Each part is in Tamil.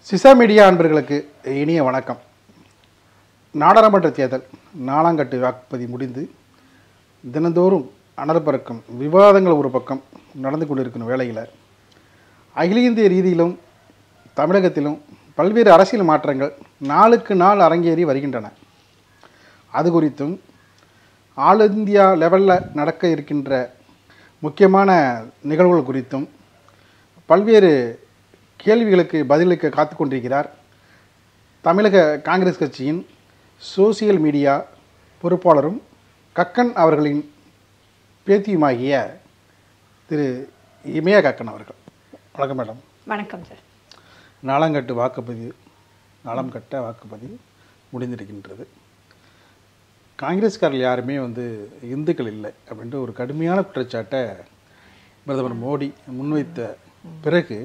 சிசா மீடியா அன்பர்களுக்கு இனிய வணக்கம் நாடாளுமன்ற தேர்தல் நாலாங்கட்டு வாக்குப்பதிவு முடிந்து தினந்தோறும் அனல் பறக்கும் விவாதங்கள் ஒரு பக்கம் நடந்து கொண்டிருக்கும் வேளையில் அகில இந்திய ரீதியிலும் தமிழகத்திலும் பல்வேறு அரசியல் மாற்றங்கள் நாளுக்கு நாள் அரங்கேறி வருகின்றன அது குறித்தும் ஆல் இந்தியா லெவலில் நடக்க இருக்கின்ற முக்கியமான நிகழ்வுகள் குறித்தும் பல்வேறு கேள்விகளுக்கு பதிலளிக்க காத்து கொண்டிருக்கிறார் தமிழக காங்கிரஸ் கட்சியின் சோசியல் மீடியா பொறுப்பாளரும் கக்கன் அவர்களின் பேத்தியுமாகிய திரு இமயா கக்கன் அவர்கள் வணக்கம் மேடம் வணக்கம் சார் நாலாங்கட்டு வாக்குப்பதிவு நாலாம் கட்ட வாக்குப்பதிவு முடிந்திருக்கின்றது காங்கிரஸ்காரர்கள் யாருமே வந்து இந்துக்கள் இல்லை அப்படின்ற ஒரு கடுமையான குற்றச்சாட்டை பிரதமர் மோடி முன்வைத்த பிறகு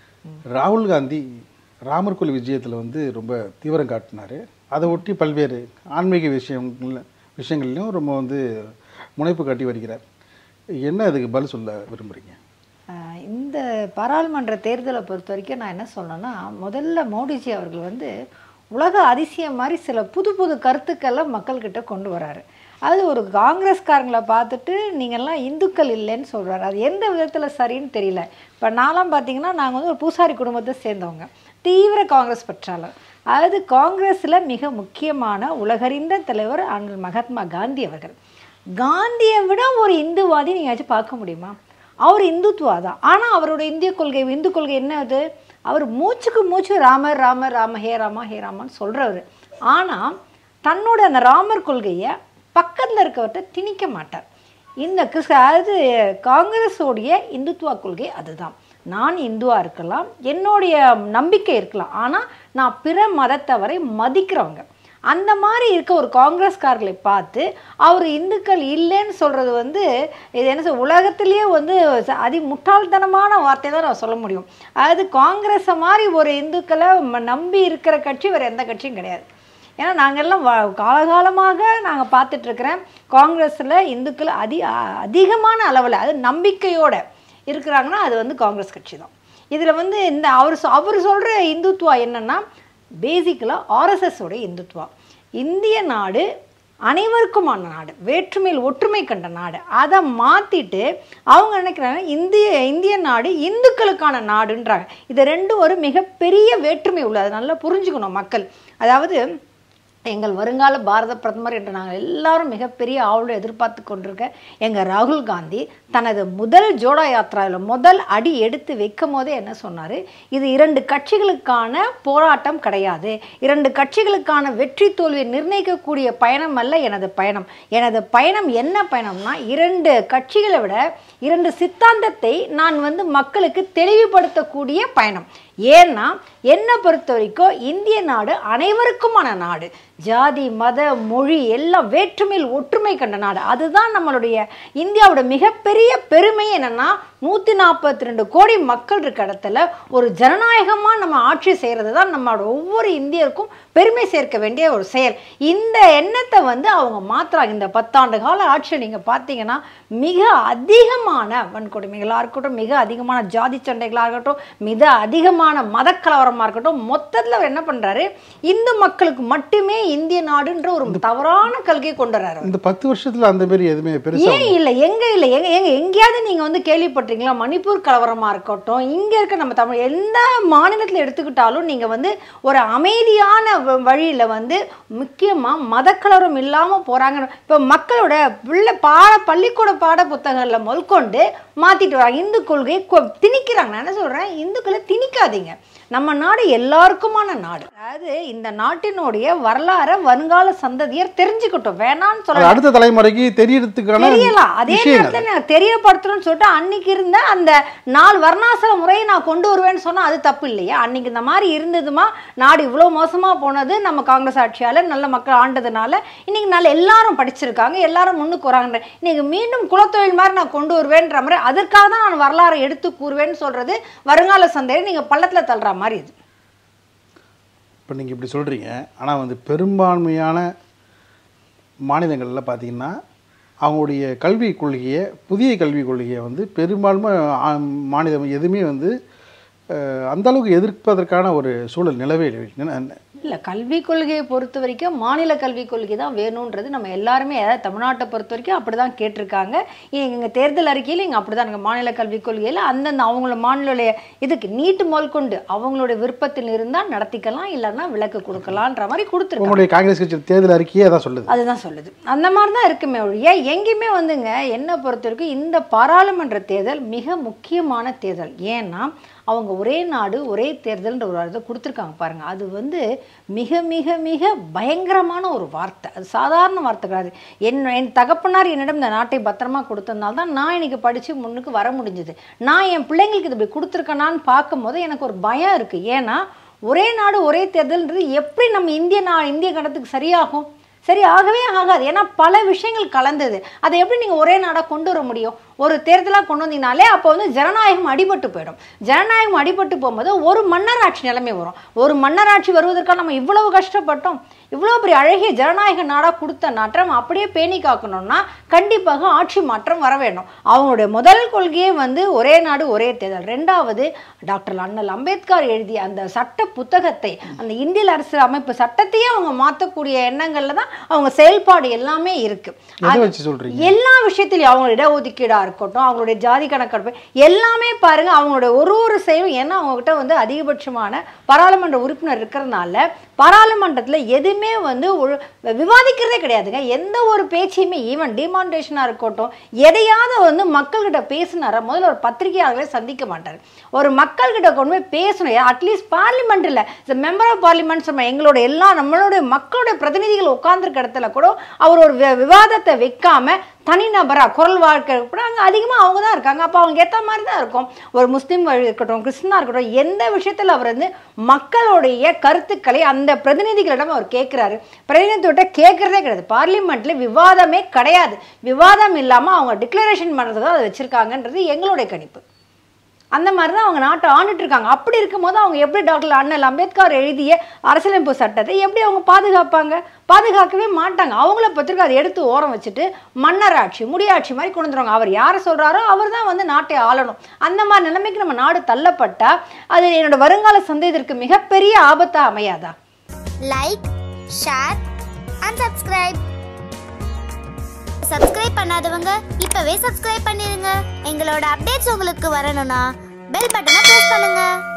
ராகுல் காந்தி ராமர் கோயில் விஜயத்தில் வந்து ரொம்ப தீவிரம் காட்டினார் அதை ஒட்டி பல்வேறு ஆன்மீக விஷயங்கள் விஷயங்கள்லையும் ரொம்ப வந்து முனைப்பு காட்டி வருகிறார் என்ன அதுக்கு பதில் சொல்ல விரும்புகிறீங்க ஆஹ் இந்த பாராளுமன்ற தேர்தலை பொறுத்த வரைக்கும் நான் என்ன சொல்லணும்னா முதல்ல மோடிஜி அவர்கள் வந்து உலக அதிசயம் மாதிரி சில புது புது கருத்துக்களை மக்கள்கிட்ட கொண்டு வராரு அது ஒரு காங்கிரஸ்காரங்களை பார்த்துட்டு நீங்கள்லாம் இந்துக்கள் இல்லைன்னு சொல்றாரு அது எந்த விதத்தில் சரின்னு தெரியல இப்போ நான்லாம் பார்த்தீங்கன்னா நாங்கள் வந்து ஒரு பூசாரி குடும்பத்தை சேர்ந்தவங்க தீவிர காங்கிரஸ் பற்றாளர் அதாவது காங்கிரஸில் மிக முக்கியமான உலகறிந்த தலைவர் அண்ணல் மகாத்மா காந்தி அவர்கள் காந்தியை விட ஒரு இந்துவாதி நீங்களாச்சும் பார்க்க முடியுமா அவர் இந்துத்துவா தான் ஆனால் அவரோட இந்திய கொள்கை இந்து கொள்கை என்ன அது அவர் மூச்சுக்கு மூச்சு ராமர் ராமர் ராம ஹே ராமா ஹே ராமான்னு சொல்கிறவர் ஆனால் தன்னோட அந்த ராமர் கொள்கையை பக்கத்தில் இருக்கவர்கிட்ட திணிக்க மாட்டார் இந்த கிறிஸ் அதாவது காங்கிரஸோடைய இந்துத்துவ கொள்கை அதுதான் நான் இந்துவாக இருக்கலாம் என்னுடைய நம்பிக்கை இருக்கலாம் ஆனால் நான் பிற மதத்தவரை மதிக்கிறவங்க அந்த மாதிரி இருக்க ஒரு காங்கிரஸ்காரர்களை பார்த்து அவர் இந்துக்கள் இல்லைன்னு சொல்கிறது வந்து இது என்ன சொல் உலகத்திலேயே வந்து ச- அதி முட்டாள்தனமான வார்த்தை தான் நான் சொல்ல முடியும் அதாவது காங்கிரஸை மாதிரி ஒரு இந்துக்களை ம- நம்பி இருக்கிற கட்சி வேறு எந்த கட்சியும் கிடையாது ஏன்னா நாங்கள்லாம் வ காலகாலமாக நாங்கள் பார்த்துட்ருக்குறேன் காங்கிரஸில் இந்துக்கள் அதி அ- அதிகமான அளவில் அது நம்பிக்கையோட இருக்கிறாங்கன்னா அது வந்து காங்கிரஸ் கட்சி தான் இதில் வந்து இந்த அவர் சொ- அவர் சொல்கிற இந்துத்துவா என்னன்னா பேசிக்கலாக ஆர்எஸ்எஸோட இந்துத்துவா இந்திய நாடு அனைவருக்குமான நாடு வேற்றுமையில் ஒற்றுமை கண்ட நாடு அதை மாற்றிட்டு அவங்க நினைக்கிறாங்க இந்திய இந்திய நாடு இந்துக்களுக்கான நாடுன்றாங்க இது ரெண்டும் ஒரு மிகப்பெரிய வேற்றுமை உள்ளது அதை நல்லா புரிஞ்சுக்கணும் மக்கள் அதாவது எங்கள் வருங்கால பாரத பிரதமர் என்று நாங்கள் எல்லாரும் மிகப்பெரிய ஆவலோடு எதிர்பார்த்து கொண்டிருக்க எங்கள் ராகுல் காந்தி தனது முதல் ஜோடா யாத்திராவில் முதல் அடி எடுத்து வைக்கும் போதே என்ன சொன்னார் இது இரண்டு கட்சிகளுக்கான போராட்டம் கிடையாது இரண்டு கட்சிகளுக்கான வெற்றி தோல்வியை நிர்ணயிக்கக்கூடிய பயணம் அல்ல எனது பயணம் எனது பயணம் என்ன பயணம்னா இரண்டு கட்சிகளை விட இரண்டு சித்தாந்தத்தை நான் வந்து மக்களுக்கு தெளிவுபடுத்தக்கூடிய பயணம் ஏன்னா என்னை பொறுத்த வரைக்கும் இந்திய நாடு அனைவருக்குமான நாடு ஜாதி மத மொழி எல்லாம் வேற்றுமையில் ஒற்றுமை கண்ட நாடு அதுதான் நம்மளுடைய இந்தியாவோட மிகப்பெரிய பெருமை என்னன்னா நூற்றி நாற்பத்தி ரெண்டு கோடி மக்கள் இருக்க இடத்துல ஒரு ஜனநாயகமாக நம்ம ஆட்சி செய்கிறது தான் நம்மளோட ஒவ்வொரு இந்தியருக்கும் பெருமை சேர்க்க வேண்டிய ஒரு செயல் இந்த எண்ணத்தை வந்து அவங்க மாத்துறாங்க இந்த பத்தாண்டு கால ஆட்சியை நீங்கள் பார்த்தீங்கன்னா மிக அதிகமான வன்கொடுமைகளாக இருக்கட்டும் மிக அதிகமான ஜாதி சண்டைகளாக இருக்கட்டும் மிக அதிகமான மதக்கலவரமாக இருக்கட்டும் மொத்தத்தில் அவர் என்ன பண்ணுறாரு இந்து மக்களுக்கு மட்டுமே இந்திய நாடுன்ற ஒரு தவறான கொள்கையை கொண்டு வர்றாரு அவர். இந்த பத்து வருஷத்தில் அந்த மாதிரி எதுவுமே பெருசாக ஏன் இல்லை எங்க இல்லை எங்க எங்க எங்கேயாவது நீங்க வந்து கேள்விப்பட்டிருக்கீங்களா மணிப்பூர் கலவரமா இருக்கட்டும் இங்க இருக்க நம்ம தமிழ் எந்த மாநிலத்தில் எடுத்துக்கிட்டாலும் நீங்க வந்து ஒரு அமைதியான வ- வழியில வந்து முக்கியமா மதக்கலவரம் இல்லாம போறாங்க இப்ப மக்களோட பிள்ளை பாட பள்ளிக்கூட பாட புத்தகங்கள்ல முதற்கொண்டு மாத்திட்டு வராங்க இந்து கொள்கையை கொ- திணிக்கிறாங்க நான் என்ன சொல்றேன் இந்துக்களை திணிக்காதீங்க நம்ம நாடு எல்லாருக்குமான நாடு அதாவது இந்த நாட்டினுடைய வரலாறை வருங்கால சந்ததியர் தெரிஞ்சுக்கட்டும் வேணான்னு சொல்ல அது அடுத்த தலைமுறைக்கு தெரியறதுக்கான தெரியலாம் அதே விஷயம் நேரத்தில் நான் தெரியப்படுத்தணும்னு சொல்லிட்டு அன்னைக்கு இருந்த அந்த நாலு வர்ணாசிர முறையை நான் கொண்டு வருவேன்னு சொன்னா அது தப்பு இல்லையா அன்னைக்கு இந்த மாதிரி இருந்ததுமா நாடு இவ்வளோ மோசமா போனது நம்ம காங்கிரஸ் ஆட்சியால நல்ல மக்கள் ஆண்டதுனால இன்னைக்கு நல்ல எல்லாரும் படிச்சிருக்காங்க எல்லாரும் முன்னுக்கு வராங்க இன்னைக்கு மீண்டும் குலத்தொழில் மாதிரி நான் கொண்டு வருவேன்ற மாதிரி அதற்காக தான் நான் வரலாறை எடுத்து கூறுவேன்னு சொல்றது வருங்கால சந்தையை நீங்க பள்ளத்துல தள்ளுற மாதிரி இது இப்போ நீங்கள் இப்படி சொல்கிறீங்க ஆனால் வந்து பெரும்பான்மையான மாநிலங்களில் பார்த்தீங்கன்னா அவங்களுடைய கல்விக் கொள்கையை புதிய கல்விக் கொள்கையை வந்து பெரும்பான்மை ஆ, மாநிலம் எதுவுமே வந்து அஹ், அந்த அளவுக்கு எதிர்ப்பதற்கான ஒரு சூழல் நிலவே இல்லை. என்ன- இல்லை கல்விக் கொள்கையை பொறுத்த வரைக்கும் மாநில கல்விக் கொள்கை தான் வேணுன்றது நம்ம எல்லாருமே அதாவது தமிழ்நாட்டை பொறுத்த வரைக்கும் அப்படி தான் கேட்டிருக்காங்க எங்கள் தேர்தல் அறிக்கையில் இங்கே அப்படி தான் மாநில கல்விக் கொள்கையில் அந்தந்த அவங்கள மாநில இதுக்கு நீட்டு முதல் கொண்டு அவங்களுடைய விருப்பத்தில் இருந்தால் நடத்திக்கலாம் இல்லைன்னா விலக்கு கொடுக்கலான்ற மாதிரி கொடுத்துருக்காங்க உங்களுடைய காங்கிரஸ் கட்சி தேர்தல் அறிக்கையே அதான் சொல்லுது அதுதான் சொல்லுது அந்த மாதிரி தான் இருக்குமே ஒழிய எங்கேயுமே வந்துங்க என்னை பொறுத்த வரைக்கும் இந்த பாராளுமன்ற தேர்தல் மிக முக்கியமான தேர்தல் ஏன்னா அவங்க ஒரே நாடு ஒரே தேர்தல்ன்ற ஒரு இதை கொடுத்துருக்காங்க பாருங்க அது வந்து மிக மிக மிக பயங்கரமான ஒரு வார்த்தை அது சாதாரண வார்த்தை கிடையாது என் என் தகப்பனார் என்னிடம் இந்த நாட்டை பத்திரமா கொடுத்ததுனால தான் நான் இன்னைக்கு படித்து முன்னுக்கு வர முடிஞ்சது நான் என் பிள்ளைங்களுக்கு இது இப்படி கொடுத்துருக்கேனான்னு பார்க்கும்போது எனக்கு ஒரு பயம் இருக்குது ஏன்னா ஒரே நாடு ஒரே தேர்தல்ன்றது எப்படி நம்ம இந்திய நா இந்திய கணத்துக்கு சரியாகும் சரி ஆகவே ஆகாது ஏன்னா பல விஷயங்கள் கலந்தது அதை எப்படி நீங்கள் ஒரே நாடாக கொண்டு வர முடியும் ஒரு தேர்தலாக கொண்டு வந்தீங்கனாலே அப்போ வந்து ஜனநாயகம் அடிபட்டு போயிடும் ஜனநாயகம் அடிபட்டு போகும்போது ஒரு மன்னராட்சி நிலைமை வரும் ஒரு மன்னராட்சி வருவதற்காக நம்ம இவ்வளவு கஷ்டப்பட்டோம் இவ்வளோ பெரிய அழகிய ஜனநாயக நாடாக கொடுத்த நாட்டை நம்ம அப்படியே பேணி காக்கணும்னா கண்டிப்பாக ஆட்சி மாற்றம் வர வேண்டும் அவங்களுடைய முதல் கொள்கையே வந்து ஒரே நாடு ஒரே தேர்தல் ரெண்டாவது டாக்டர் அண்ணல் அம்பேத்கர் எழுதிய அந்த சட்ட புத்தகத்தை அந்த இந்திய அரசு அமைப்பு சட்டத்தையே அவங்க மாற்றக்கூடிய எண்ணங்கள்ல தான் அவங்க செயல்பாடு எல்லாமே இருக்கு எதை வச்சு சொல்றீங்க எல்லா விஷயத்திலையும் அவங்களோட இடஒதுக்கீடா இருக்கட்டும் அவங்களுடைய ஜாதி கணக்கெடுப்பு எல்லாமே பாருங்க அவங்களுடைய ஒரு ஒரு செயலும் ஏன்னா அவங்க கிட்ட வந்து அதிகபட்சமான பாராளுமன்ற உறுப்பினர் இருக்கிறதுனால பாராளுமன்றத்துல எதுவுமே வந்து ஒரு விவாதிக்கிறதே கிடையாதுங்க எந்த ஒரு பேச்சையுமே ஈவன் டிமாண்டேஷனாக இருக்கட்டும் எதையாவது வந்து மக்கள்கிட்ட பேசினாரா முதல்ல ஒரு பத்திரிகையாளர்களே சந்திக்க மாட்டார் ஒரு மக்கள்கிட்ட கொண்டு போய் பேசணும் அட்லீஸ்ட் பார்லிமெண்ட்டில் மெம்பர் ஆஃப் பார்லிமெண்ட்ஸ் நம்ம எங்களோட எல்லா நம்மளுடைய மக்களுடைய பிரதிநிதிகள் உட்கார்ந்துருக்க இடத்துல கூட அவர் ஒரு வி- விவாதத்தை வைக்காம தனிநபரா குரல் வாழ்க்கை கூட அங்கே அதிகமாக அவங்க தான் இருக்காங்க அப்போ அவங்க ஏற்ற மாதிரி தான் இருக்கும் ஒரு முஸ்லீம் வழி இருக்கட்டும் கிறிஸ்டினா இருக்கட்டும் எந்த விஷயத்தில் அவர் வந்து மக்களுடைய கருத்துக்களை அந்த பிரதிநிதிகளிடம் அவர் கேட்குறாரு பிரதிநிதிகிட்ட கேட்குறதே கிடையாது பார்லிமெண்ட்ல விவாதமே கிடையாது விவாதம் இல்லாமல் அவங்க டிக்ளரேஷன் பண்ணுறதுக்கு அதை வச்சுருக்காங்கன்றது எங்களுடைய கணிப்பு அந்த மாதிரி தான் அவங்க நாட்டை ஆண்டுட்டு இருக்காங்க அப்படி இருக்கும்போது அவங்க எப்படி டாக்டர் அண்ணல் அம்பேத்கர் எழுதிய அரசியலமைப்பு சட்டத்தை எப்படி அவங்க பாதுகாப்பாங்க பாதுகாக்கவே மாட்டாங்க அவங்கள பத்திரிக்கை அதை எடுத்து ஓரம் வச்சுட்டு மன்னராட்சி முடியாட்சி மாதிரி கொண்டு வந்துருவாங்க அவர் யாரை சொல்கிறாரோ அவர் தான் வந்து நாட்டை ஆளணும் அந்த மாதிரி நிலைமைக்கு நம்ம நாடு தள்ளப்பட்டா அது என்னோட வருங்கால சந்தேகத்திற்கு மிகப்பெரிய ஆபத்தாக அமையாதா like share and subscribe subscribe பண்ணாதவங்க இப்பவே சப்ஸ்கிரைப் பண்ணிருங்க எங்களோட அப்டேட்ஸ் உங்களுக்கு வரணும்னா பெல் பட்டனை பிரஸ் பண்ணுங்க